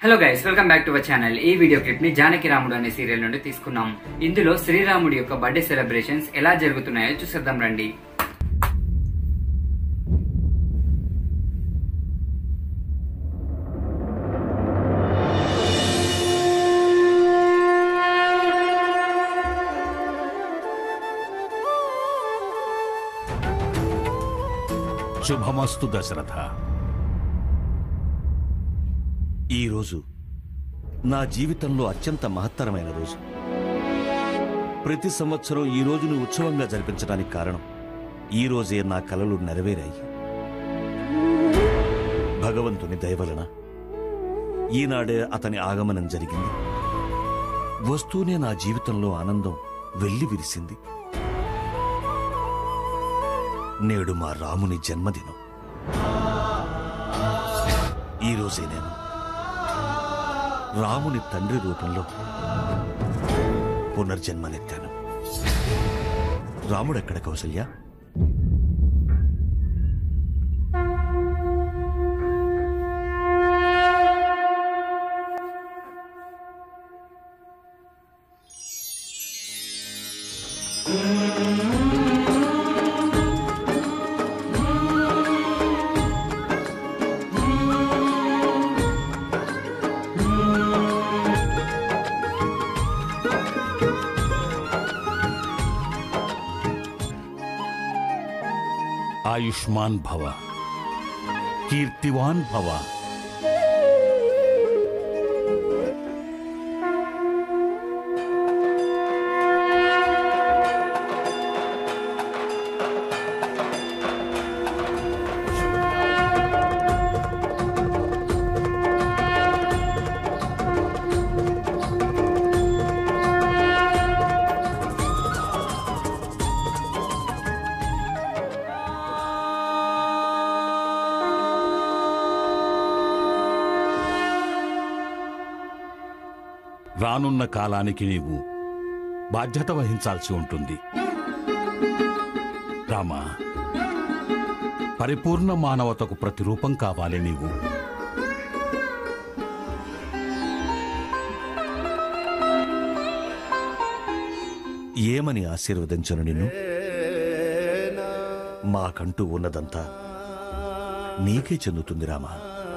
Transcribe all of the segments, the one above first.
hello guys welcome back to our channel ఈ video clip ని జానకి రాముడు అనే సీరియల్ నుండి తీసుకున్నాం ఇందులో శ్రీరాముడి యొక్క బర్త్డే సెలబ్రేషన్స్ ఎలా జరుగుతున్నాయో చూసేద్దాం రండి శుభమస్తు దశరథ ఈరోజు నా జీవితంలో అత్యంత మహత్తరమైన రోజు ప్రతి సంవత్సరం ఈ రోజును ఉత్సవంగా జరిపించడానికి కారణం ఈ రోజే నా కలలు నెరవేరాయి భగవంతుని దయవలన ఈనాడే అతని ఆగమనం జరిగింది వస్తూనే నా జీవితంలో ఆనందం వెళ్లి విరిసింది నేడు మా రాముని జన్మదినం ఈరోజే నేను రాముని తండ్రి రూపంలో పునర్జన్మనెత్తాను రాముడెక్కడ కౌసల్య ఆయుష్మాన్ భవ కీర్తివాన్ భవ రానున్న కాలానికి నీవు బాధ్యత వహించాల్సి ఉంటుంది రామా పరిపూర్ణ మానవతకు ప్రతిరూపం కావాలి నీవు ఏమని ఆశీర్వదించను నిన్ను మాకంటూ ఉన్నదంతా నీకే చెందుతుంది రామా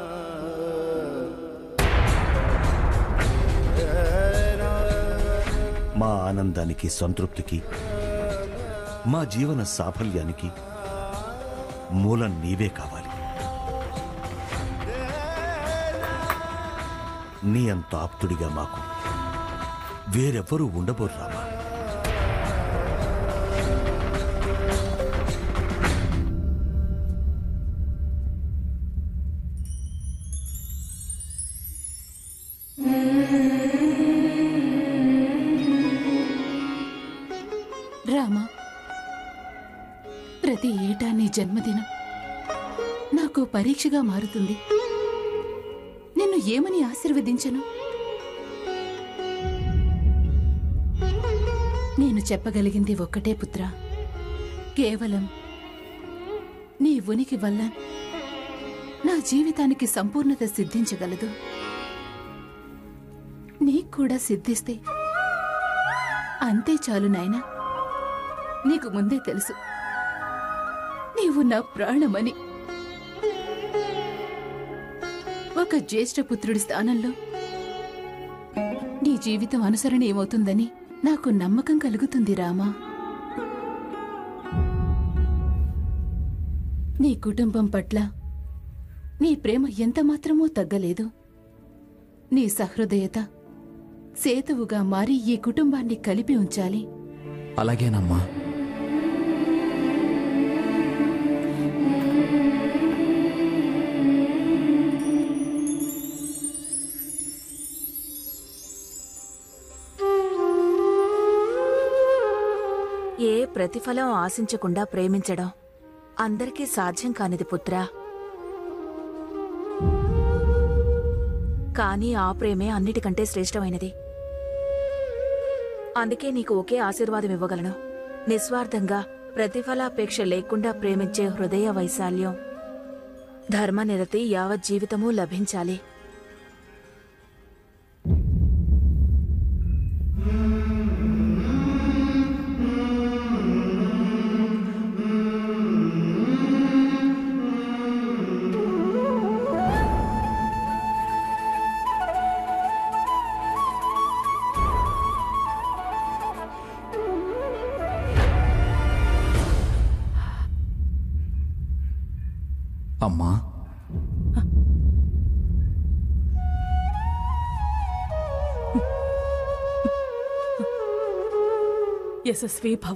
మా ఆనందానికి సంతృప్తికి మా జీవన సాఫల్యానికి మూలం నీవే కావాలి నీ అంత ఆప్తుడిగా మాకు వేరెవ్వరూ ఉండబోరు రామా రామా ప్రతి ఏటా నీ జన్మదినం నాకు పరీక్షగా మారుతుంది నిన్ను ఏమని ఆశీర్వదించను నేను చెప్పగలిగింది ఒక్కటే పుత్ర కేవలం నీ ఉనికి వల్ల నా జీవితానికి సంపూర్ణత సిద్ధించగలదు నీకు కూడా సిద్ధిస్తే అంతే చాలు నాయనా నీకు ముందే తెలుసు నీవు నా ప్రాణమని ఒక జ్యేష్ఠపుత్రుడి స్థానంలో నీ జీవితం అనుసరణ ఏమవుతుందని నాకు నమ్మకం కలుగుతుంది రామా నీ కుటుంబం పట్ల నీ ప్రేమ ఎంత మాత్రమూ తగ్గలేదు నీ సహృదయత సేతువుగా మారి ఈ కుటుంబాన్ని కలిపి ఉంచాలి అలాగేనమ్మా ఏ ప్రతిఫలం ఆశించకుండా ప్రేమించడం అందరికీ సాధ్యం కానిది పుత్రా కానీ ఆ ప్రేమే అన్నిటికంటే శ్రేష్టమైనది అందుకే నీకు ఒకే ఆశీర్వాదం ఇవ్వగలను నిస్వార్థంగా ప్రతిఫలాపేక్ష లేకుండా ప్రేమించే హృదయ వైశాల్యం ధర్మనిరతి యావత్ జీవితమూ లభించాలి అమ్మా యశస్వి భవ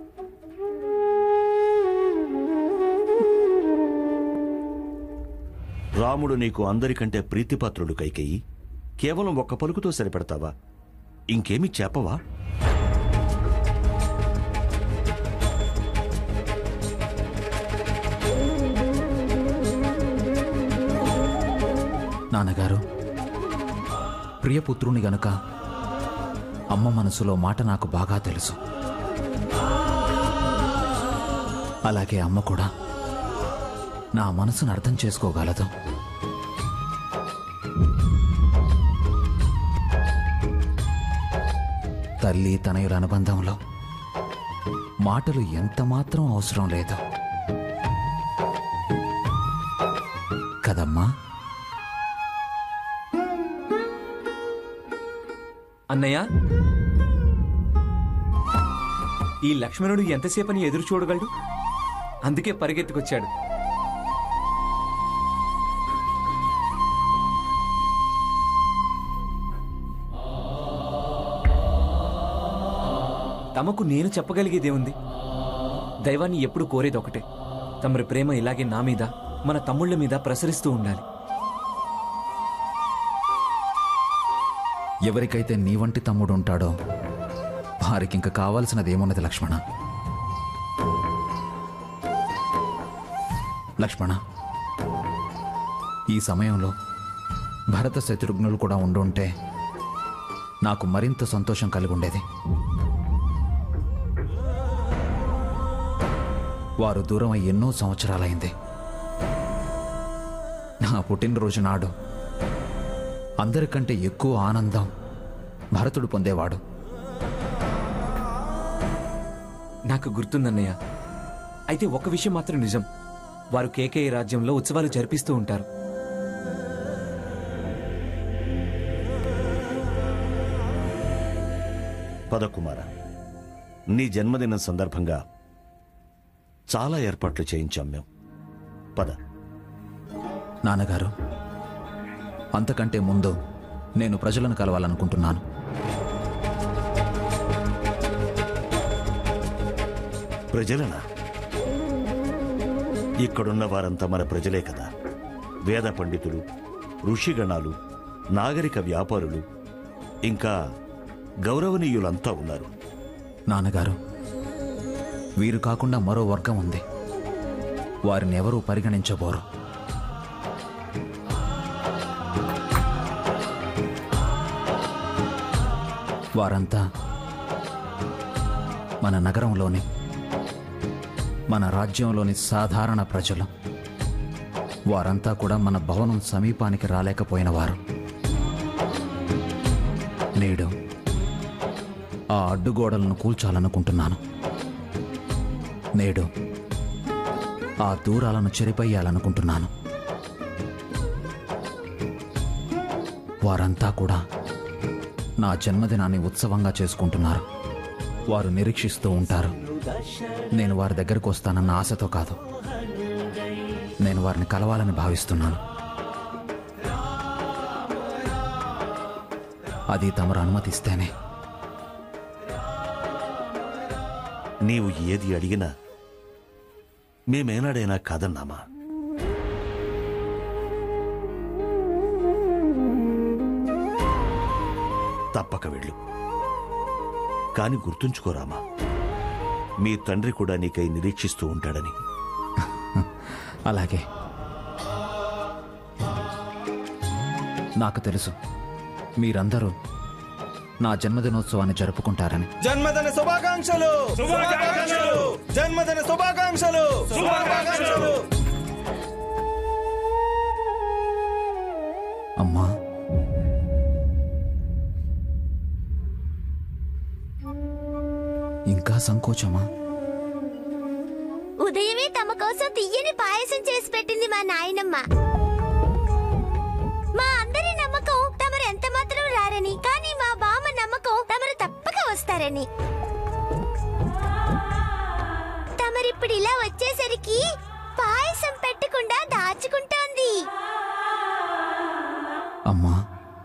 రాముడు నీకు అందరికంటే ప్రీతిపాత్రుడు కైకేయి కేవలం ఒక్క పలుకుతో సరిపెడతావా ఇంకేమీ చెప్పవా నాన్నగారు ప్రియపుత్రుని గనుక అమ్మ మనసులో మాట నాకు బాగా తెలుసు అలాగే అమ్మ కూడా నా మనసును అర్థం చేసుకోగలదు తల్లి తనయుల అనుబంధంలో మాటలు ఎంత మాత్రం అవసరం లేదు కదమ్మా అన్నయ్య ఈ లక్ష్మణుడు ఎంతసేపని ఎదురు చూడగలడు అందుకే పరిగెత్తుకొచ్చాడు తమకు నేను చెప్పగలిగేదేముంది దైవాన్ని ఎప్పుడు కోరేది ఒకటే తమరి ప్రేమ ఇలాగే నా మీద మన తమ్ముళ్ళ మీద ప్రసరిస్తూ ఉండాలి ఎవరికైతే నీ వంటి తమ్ముడు ఉంటాడో వారికింక కావాల్సినది ఏమున్నది లక్ష్మణ లక్ష్మణ ఈ సమయంలో భరత శత్రుఘ్నులు కూడా ఉండుంటే నాకు మరింత సంతోషం కలిగి ఉండేది వారు దూరం అయి ఎన్నో సంవత్సరాలైంది నా పుట్టినరోజు నాడు అందరికంటే ఎక్కువ ఆనందం భరతుడు పొందేవాడు నాకు గుర్తుందన్నయ్య అయితే ఒక విషయం మాత్రం నిజం వారు కేకేయ రాజ్యంలో ఉత్సవాలు జరిపిస్తూ ఉంటారు పదకుమార నీ జన్మదినం సందర్భంగా చాలా ఏర్పాట్లు చేయించాం మేం పద నాన్నగారు అంతకంటే ముందు నేను ప్రజలను కలవాలనుకుంటున్నాను ప్రజలనా ఇక్కడున్న వారంతా మన ప్రజలే కదా వేద పండితులు ఋషిగణాలు నాగరిక వ్యాపారులు ఇంకా గౌరవనీయులంతా ఉన్నారు నాన్నగారు వీరు కాకుండా మరో వర్గం ఉంది వారిని ఎవరూ పరిగణించబోరు వారంతా మన నగరంలోని మన రాజ్యంలోని సాధారణ ప్రజలు వారంతా కూడా మన భవనం సమీపానికి రాలేకపోయిన వారు నేడు ఆ అడ్డుగోడలను కూల్చాలనుకుంటున్నాను నేడు ఆ దూరాలను చెరిపయ్యాలనుకుంటున్నాను వారంతా కూడా నా జన్మదినాన్ని ఉత్సవంగా చేసుకుంటున్నారు వారు నిరీక్షిస్తూ ఉంటారు నేను వారి దగ్గరకు వస్తానన్న ఆశతో కాదు నేను వారిని కలవాలని భావిస్తున్నాను అది తమరు అనుమతిస్తేనే నీవు ఏది అడిగినా మేమేనాడైనా కాదన్నామా తప్పక వెళ్ళు కాని గుర్తుంచుకోరామా మీ తండ్రి కూడా నీకై నిరీక్షిస్తూ ఉంటాడని అలాగే నాకు తెలుసు మీరందరూ నా జన్మదినోత్సవాన్ని జరుపుకుంటారని జన్మదిన శుభాకాంక్షలు శుభాకాంక్షలు జన్మదిన శుభాకాంక్షలు శుభాకాంక్షలు అమ్మా సంకోచమా ఉదయమే తమ కోసం తీయని పాయసం చేసి పెట్టింది మా నాయనమ్మ మా అందరి నమ్మకం తమరు ఎంత మాత్రం రారని కానీ మా బామ్మ నమ్మకం తమరు తప్పక వస్తారని తమరిప్పుడు ఇలా వచ్చేసరికి పాయసం పెట్టకుండా దాచుకుంటోంది అమ్మా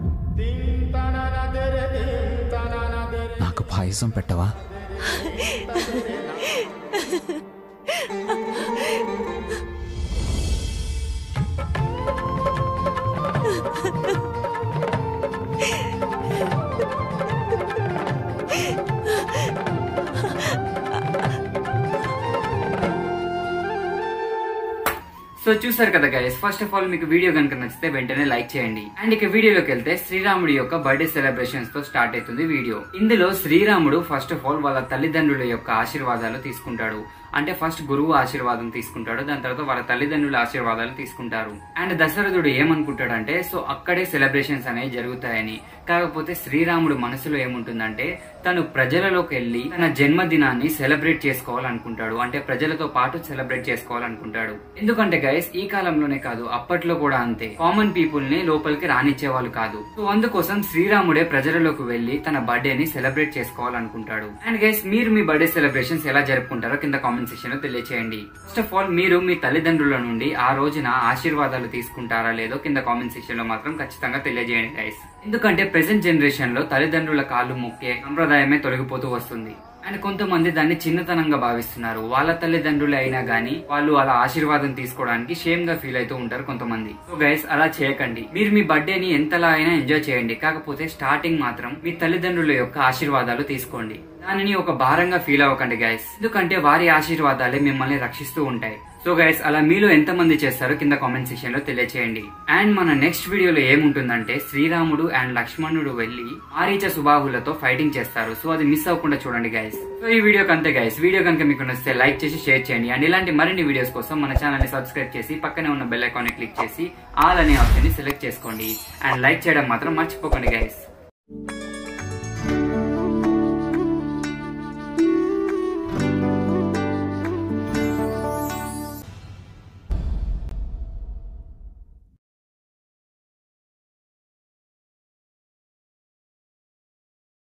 నాకు పాయసం పెట్టవా సో చూసారు కదా గైస్ ఫస్ట్ ఆఫ్ ఆల్ మీకు వీడియో కనుక నచ్చితే వెంటనే లైక్ చేయండి అండ్ ఇక వీడియోలోకి వెళ్తే శ్రీరాముడి యొక్క బర్త్డే సెలబ్రేషన్స్ తో స్టార్ట్ అవుతుంది వీడియో ఇందులో శ్రీరాముడు ఫస్ట్ ఆఫ్ ఆల్ వాళ్ళ తల్లిదండ్రుల యొక్క ఆశీర్వాదాలు తీసుకుంటాడు అంటే ఫస్ట్ గురువు ఆశీర్వాదం తీసుకుంటాడు దాని తర్వాత వాళ్ళ తల్లిదండ్రుల ఆశీర్వాదాలు తీసుకుంటారు అండ్ దశరథుడు ఏమనుకుంటాడంటే సో అక్కడే సెలబ్రేషన్స్ అనేవి జరుగుతాయని కాకపోతే శ్రీరాముడు మనసులో ఏముంటుందంటే తను ప్రజలలోకి వెళ్ళి తన జన్మదినాన్ని సెలబ్రేట్ చేసుకోవాలనుకుంటాడు అంటే ప్రజలతో పాటు సెలబ్రేట్ చేసుకోవాలనుకుంటాడు ఎందుకంటే గైస్ ఈ కాలంలోనే కాదు అప్పట్లో కూడా అంతే కామన్ పీపుల్ ని లోపలికి రానిచ్చేవాళ్ళు కాదు సో అందుకోసం శ్రీరాముడే ప్రజలలోకి వెళ్లి తన బర్త్డే ని సెలబ్రేట్ చేసుకోవాలనుకుంటాడు అండ్ గైస్ మీరు మీ బర్త్డే సెలబ్రేషన్స్ ఎలా జరుపుకుంటారో కింద కామెంట్ సెక్షన్ లో తెలియచేయండి ఫస్ట్ ఆఫ్ ఆల్ మీరు మీ తల్లిదండ్రుల నుండి ఆ రోజున ఆశీర్వాదాలు తీసుకుంటారా లేదో కింద కామెంట్ సెక్షన్ లో మాత్రం ఖచ్చితంగా తెలియజేయండి గైస్ ఎందుకంటే ప్రెసెంట్ జనరేషన్ లో తల్లిదండ్రుల కాళ్ళు మొక్కే సంప్రదాయమే తొలగిపోతూ వస్తుంది అండ్ కొంతమంది దాన్ని చిన్నతనంగా భావిస్తున్నారు వాళ్ళ తల్లిదండ్రులే అయినా గానీ వాళ్ళు అలా ఆశీర్వాదం తీసుకోవడానికి షేమ్ గా ఫీల్ అవుతూ ఉంటారు కొంతమంది సో గైస్ అలా చేయకండి మీరు మీ బర్త్డేని ఎంతలా అయినా ఎంజాయ్ చేయండి కాకపోతే స్టార్టింగ్ మాత్రం మీ తల్లిదండ్రుల యొక్క ఆశీర్వాదాలు తీసుకోండి దానిని ఒక భారంగా ఫీల్ అవ్వకండి గైస్ ఎందుకంటే వారి ఆశీర్వాదాలే మిమ్మల్ని రక్షిస్తూ ఉంటాయి సో గైస్ అలా మీలో ఎంతమంది చేస్తారో కింద కామెంట్ సెక్షన్ లో తెలియచేయండి అండ్ మన నెక్స్ట్ వీడియోలో ఏముంటుందంటే శ్రీరాముడు అండ్ లక్ష్మణుడు వెళ్లి ఆరీచ సుబాహులతో ఫైటింగ్ చేస్తారు సో అది మిస్ అవ్వకుండా చూడండి గైస్ సో ఈ వీడియోకి అంతే గైస్ వీడియో కనుక మీకు నచ్చితే లైక్ చేసి షేర్ చేయండి అండ్ ఇలాంటి మరిన్ని వీడియోస్ కోసం మన ఛానల్ ని సబ్స్క్రైబ్ చేసి పక్కనే ఉన్న బెల్ ఐకాన్ ని క్లిక్ చేసి ఆల్ అనే ఆప్షన్ ని సెలెక్ట్ చేసుకోండి అండ్ లైక్ చేయడం మాత్రం మర్చిపోకండి గైస్